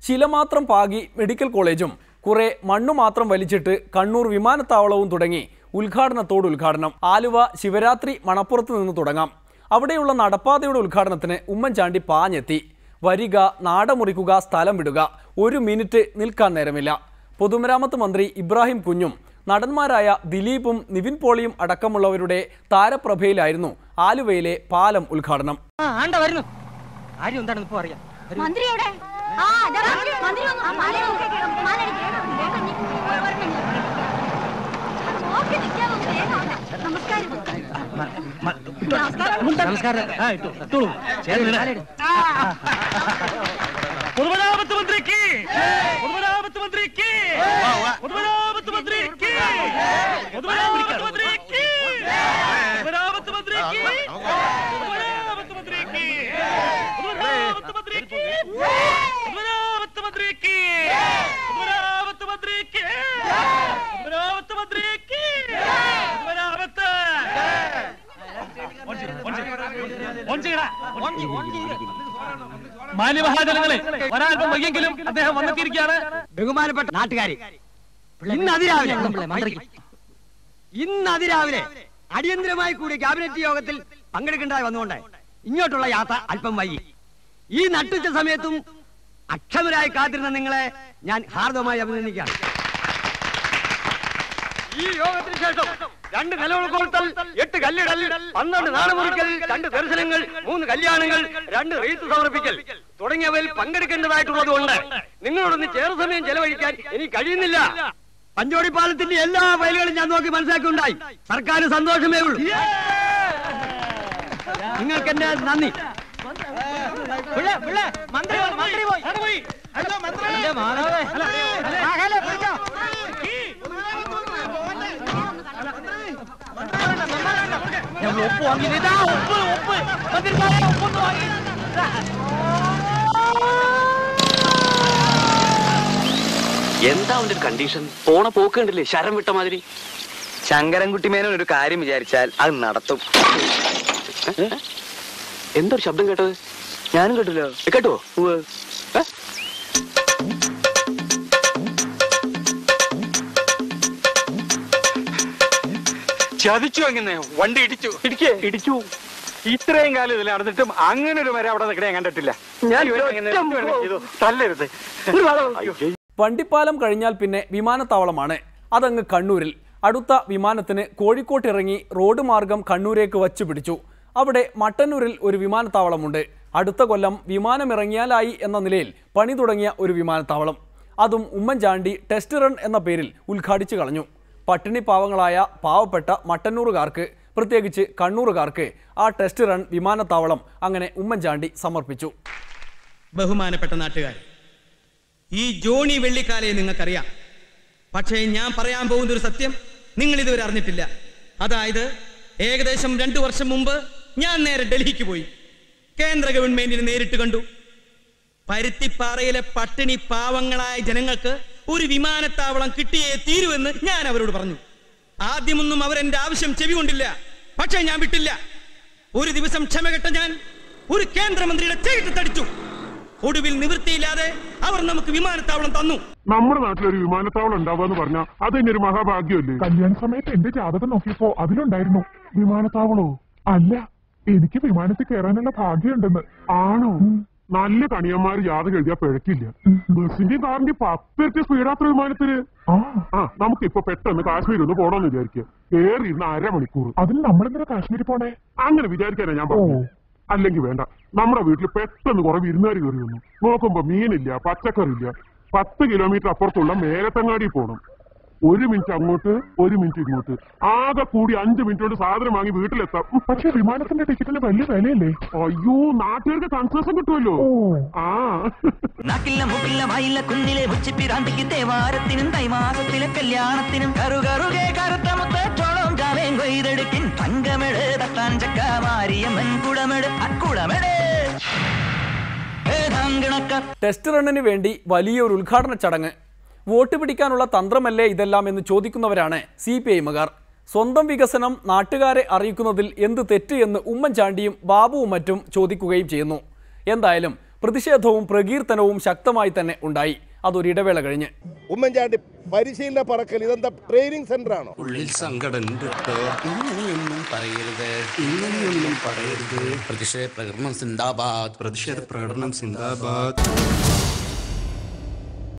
ചില മാത്രം പാകി മെഡിക്കൽ കോളേജും കുറെ മണ്ണു മാത്രം വലിച്ചിട്ട് കണ്ണൂർ വിമാനത്താവളവും തുടങ്ങി ഉദ്ഘാടനത്തോട് ഉദ്ഘാടനം ആലുവ ശിവരാത്രി മണപ്പുറത്ത് നിന്ന് തുടങ്ങാം അവിടെയുള്ള നടപ്പാതയുടെ ഉദ്ഘാടനത്തിന് ഉമ്മൻചാണ്ടി പാഞ്ഞെത്തി വരിക നാടമുറിക്കുക സ്ഥലം വിടുക ഒരു മിനിറ്റ് നിൽക്കാൻ നേരമില്ല പൊതുമരാമത്ത് മന്ത്രി ഇബ്രാഹിം കുഞ്ഞും നടന്മാരായ ദിലീപും നിവിൻ പോളിയും അടക്കമുള്ളവരുടെ താരപ്രഭയിലായിരുന്നു ആലുവയിലെ പാലം ഉദ്ഘാടനം ആ ആണ്ട വരുന്നു കാര്യം എന്താണെന്ന് ഇപ്പൊ അറിയാം വരൂ. മന്ത്രി എവിടെ ആ അതാ മന്ത്രി വന്നു ആ മാല നോക്കിയേക്കണം മാല എടുക്കണം വേഗം നീ വരണം നീ. നോക്കി നിൽക്കാതെ ഒന്ന് വേഗം ആവട്ടെ. നമസ്കാരം നമസ്കാരം നമസ്കാരം ആ ഇട്ടു ഇട്ടോളൂ ചേർന്ന് പൊതുമരാമത്ത് മന്ത്രിക്ക് പൊതുമരാമത്ത് മന്ത്രിക്ക് പൊതുമരാമത്ത് മന്ത്രിക്ക് പൊതുമരാമത്ത് മന്ത്രിക്ക് പൊതുമരാമത്ത് മന്ത്രിക്ക് പൊതുമരാമത്ത് മന്ത്രിക്ക് പൊതുമരാമത്ത് മന്ത്രിക്ക് പൊതുമരാമത്ത് മന്ത്രിക്ക് പൊതുമരാമത്ത് മന്ത്രിക്ക് പൊതുമരാമത്ത് മന്ത്രിക്ക് പൊതുമരാമത്ത് മാന്യമഹാജനങ്ങളെ ഒരാൾപ്പം വയ്യെങ്കിലും അദ്ദേഹം വന്നെത്തിയിരിക്കുകയാണ് ബഹുമാനപ്പെട്ട നാട്ടുകാരി ഇന്ന് അതിരാവിലെ മന്ത്രിക്ക് ഇന്ന് അതിരാവിലെ അടിയന്തരമായി കൂടി ക്യാബിനറ്റ് യോഗത്തിൽ പങ്കെടുക്കേണ്ടതായി വന്നുകൊണ്ട് ഇങ്ങോട്ടുള്ള യാത്ര അല്പം വൈകി ഈ നട്ടുച്ച സമയത്തും അക്ഷമരായി കാത്തിരുന്ന നിങ്ങളെ ഞാൻ ഹാർദവമായി അഭിനന്ദിക്കുകയാണ് ഈ യോഗത്തിന് ശേഷം രണ്ട് നിലവിളക്കോർത്തൽ എട്ട് കല്ലിടൽ പന്ത്രണ്ട് നാണമുറിക്കൽ രണ്ട് ദർശനങ്ങൾ മൂന്ന് കല്യാണങ്ങൾ രണ്ട് റീത്ത് സമർപ്പിക്കൽ തുടങ്ങിയവയിൽ പങ്കെടുക്കേണ്ടതായിട്ടുള്ളതുകൊണ്ട് നിങ്ങളോടൊന്ന് ചേർ സമയം ചെലവഴിക്കാൻ എനിക്ക് കഴിയുന്നില്ല പഞ്ചോടി പാലത്തിന്റെ എല്ലാ ഫയലുകളും ഞാൻ നോക്കി മനസ്സിലാക്കിയുണ്ടായി സർക്കാർ സന്തോഷമേ ഉള്ളൂ നിങ്ങൾക്ക് എന്റെ നന്ദി മന്ത്രി മന്ത്രി പോയി എന്റെ മാതാവേ. ആ, ഹലോ, പിടിച്ചോ. ഞങ്ങൾ ഒപ്പ് വാങ്ങി ഇതാ ഒപ്പ് ഒപ്പ് മന്ത്രിമാരെ ഒപ്പൊന്ന് വാങ്ങി എന്താ അവന്റെ ഒരു കണ്ടീഷൻ പോണ പോക്ക് കണ്ടില്ലേ ശരം വിട്ട മാതിരി ശങ്കരൻകുട്ടി മേനോൻ ഒരു കാര്യം വിചാരിച്ചാൽ അത് നടത്തും എന്തൊരു ശബ്ദം കേട്ടത് ഞാനും കേട്ടില്ലോ ഏ, കേട്ടോ ഏ? ചതിച്ചു അങ്ങനെ വണ്ടി ഇടിച്ചു ഇടിക്കേ ഇടിച്ചു ഇത്രയും കാലം ഇതിൽ നടന്നിട്ടും അങ്ങനെ ഒരു മരം അവിടെ നിൽക്കണേ ഞാൻ കണ്ടിട്ടില്ല ഞാൻ ഇവനെ അങ്ങനെ ഒറ്റ എന്ത് വേണേലും ചെയ്തോ. തല്ലരുത് അയ്യോ. വണ്ടിപ്പാലം കഴിഞ്ഞാൽ പിന്നെ വിമാനത്താവളമാണ് അതങ്ങ് കണ്ണൂരിൽ അടുത്ത വിമാനത്തിന് കോഴിക്കോട്ട് ഇറങ്ങി റോഡ് മാർഗം കണ്ണൂരേക്ക് വച്ചു പിടിച്ചു അവിടെ മട്ടന്നൂരിൽ ഒരു വിമാനത്താവളമുണ്ട് അടുത്ത കൊല്ലം വിമാനമിറങ്ങിയാലായി എന്ന നിലയിൽ പണി തുടങ്ങിയ ഒരു വിമാനത്താവളം അതും ഉമ്മൻചാണ്ടി ടെസ്റ്റ് റൺ എന്ന പേരിൽ ഉദ്ഘാടിച്ചു കളഞ്ഞു പട്ടിണി പാവങ്ങളായ പാവപ്പെട്ട മട്ടന്നൂറുകാർക്ക് പ്രത്യേകിച്ച് കണ്ണൂറുകാർക്ക് ആ ടെസ്റ്റ് റൺ വിമാനത്താവളം അങ്ങനെ ഉമ്മൻചാണ്ടി സമർപ്പിച്ചു ബഹുമാനപ്പെട്ട നാട്ടുകാർ ഈ ജോണി വെള്ളിക്കാലയെ നിങ്ങൾക്കറിയാം പക്ഷേ ഞാൻ പറയാൻ പോകുന്ന ഒരു സത്യം നിങ്ങൾ ഇതുവരെ അറിഞ്ഞിട്ടില്ല അതായത് ഏകദേശം രണ്ടു വർഷം മുമ്പ് ഞാൻ നേരെ ഡൽഹിക്ക് പോയി കേന്ദ്ര ഗവൺമെന്റിനെ നേരിട്ട് കണ്ടു പരുത്തിപ്പാറയിലെ പട്ടിണി പാവങ്ങളായ ജനങ്ങൾക്ക് ഒരു വിമാനത്താവളം കിട്ടിയേ തീരുവെന്ന് ഞാൻ അവരോട് പറഞ്ഞു ആദ്യമൊന്നും അവരെന്റെ ആവശ്യം ചെവി കൊണ്ടില്ല പക്ഷേ ഞാൻ വിട്ടില്ല ഒരു ദിവസം ക്ഷമകെട്ട ഞാൻ ഒരു കേന്ദ്രമന്ത്രിയുടെ ചെകിട്ട് തടിച്ചു ഒടുവിൽ നിവൃത്തിയില്ലാതെ അവർ നമുക്ക് വിമാനത്താവളം തന്നു നമ്മുടെ നാട്ടിലൊരു വിമാനത്താവളം ഉണ്ടാവുക പറഞ്ഞാൽ അത് തന്നെ ഒരു മഹാഭാഗ്യമല്ലേ കല്യാണ സമയത്ത് എന്റെ ജാതകം നോക്കിയപ്പോ അതിലുണ്ടായിരുന്നു വിമാനത്താവളോ അല്ല എനിക്ക് വിമാനത്തിൽ കയറാനുള്ള ഭാഗ്യമുണ്ടെന്ന് ആണോ നല്ല കണിയന്മാര് ജാതകം എഴുതിയാ പിഴക്കില്ല ബസിന്റെയും കാറിന്റെയും പത്തിരട്ടി സ്പീഡാത്ര വിമാനത്തിന് ആ നമുക്ക് ഇപ്പൊ പെട്ടെന്ന് കാശ്മീർ ഒന്ന് പോണോന്ന് വിചാരിക്കുക കേറി ഇരുന്ന് അരമണിക്കൂർ അതിന് നമ്മളെന്തിനാ കാശ്മീർ പോണേ അങ്ങനെ വിചാരിക്കാനാ ഞാൻ പറഞ്ഞു അല്ലെങ്കിൽ വേണ്ട നമ്മുടെ വീട്ടിൽ പെട്ടെന്ന് കുറെ വിരുന്നുകാർ കയറി വന്നു നോക്കുമ്പോ മീനില്ല പച്ചക്കറി ഇല്ല പത്ത് കിലോമീറ്റർ അപ്പുറത്തുള്ള മേലത്തങ്ങാടി പോകണം ഒരു മിനിറ്റ് അങ്ങോട്ട് ഒരു മിനിറ്റ് ഇങ്ങോട്ട് ആകെ കൂടി അഞ്ച് മിനിറ്റ് കൊണ്ട് സാധനം വാങ്ങി വീട്ടിലെത്താം പക്ഷെ വിമാനത്തിന്റെ ടിക്കറ്റിന് വലിയ വിലയല്ലേ അയ്യോ നാട്ടുകാർക്ക് കൺസേഷൻ കിട്ടുമല്ലോ ആ നാക്കില്ല മൂക്കില്ല വായില്ല കുന്നിലെ ഉച്ചിപ്പിരാന്തിക്ക് തേവാരത്തിനും തൈമാസത്തിലെ കല്യാണത്തിനും കറുകറുകെ കറുത്ത മുത്തോളം ജാവേം കൊയ്തെടുക്കിൻ തങ്കമെട് തട്ടാൻ ചക്ക മാരിയമ്മൻ കുടമെട് അക്കുടമെട് ഏതാങ്കിണക്ക ടെസ്റ്റ് റണ്ണിന് വേണ്ടി വലിയൊരു ഉദ്ഘാടന ചടങ്ങ് വോട്ട് പിടിക്കാനുള്ള തന്ത്രമല്ലേ ഇതെല്ലാം എന്ന് ചോദിക്കുന്നവരാണ് സി പി ഐമുകാർ സ്വന്തം വികസനം നാട്ടുകാരെ അറിയിക്കുന്നതിൽ എന്ത് തെറ്റ് എന്ന് ഉമ്മൻചാണ്ടിയും ബാബുവും മറ്റും ചോദിക്കുകയും ചെയ്യുന്നു എന്തായാലും പ്രതിഷേധവും പ്രകീർത്തനവും ശക്തമായി തന്നെ ഉണ്ടായി അതൊരിടവേള കഴിഞ്ഞ് ഉമ്മൻചാണ്ടി പരിശീലന പറക്കൽ ഇതെന്താ ട്രെയിനിങ് സെന്റർ ആണോ ഉള്ളിൽ സങ്കടമുണ്ട് കേട്ടോ ഇങ്ങനെയൊന്നും പറയരുത് ഇങ്ങനെയൊന്നും പറയരുത് പ്രതിഷേധ പ്രകടനം സിന്ദാബാദ് പ്രതിഷേധ പ്രകടനം സിന്ദാബാദ്